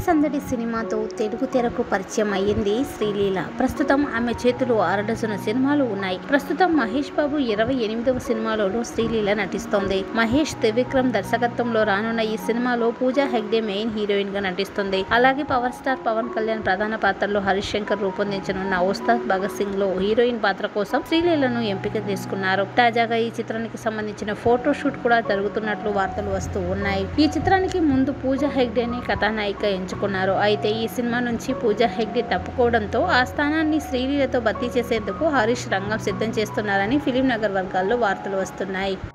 సందడి సినిమాతో తెలుగు తెరకు పరిచయం అయ్యింది శ్రీలీల ప్రస్తుతం ఆమె చేతిలో అరడజన సినిమాలు ఉన్నాయి ప్రస్తుతం మహేష్ బాబు ఇరవై ఎనిమిదవ సినిమాలోనూ శ్రీలీల నటిస్తోంది మహేష్ త్రివిక్రమ్ దర్శకత్వంలో రానున్న ఈ సినిమాలో పూజా హెగ్డే మెయిన్ హీరోయిన్ గా నటిస్తుంది అలాగే పవర్ స్టార్ పవన్ కళ్యాణ్ ప్రధాన పాత్రలో హరీష్ శంకర్ రూపొందించనున్న ఉస్తాద్ భగత్ సింగ్ లో హీరోయిన్ పాత్ర కోసం శ్రీలీలను ఎంపిక చేసుకున్నారు తాజాగా ఈ చిత్రానికి సంబంధించిన ఫోటో షూట్ కూడా జరుగుతున్నట్లు వార్తలు వస్తూ ఉన్నాయి ఈ చిత్రానికి ముందు పూజా హెగ్డేని కథానాయిక ఎంచుకున్నారు అయితే ఈ సినిమా నుంచి పూజా హెగ్డే తప్పుకోవడంతో ఆ స్థానాన్ని శ్రీలీలతో భర్తీ చేసేందుకు హరీష్ రంగం సిద్ధం చేస్తున్నారని ఫిలిం నగర్ వర్గాల్లో వార్తలు వస్తున్నాయి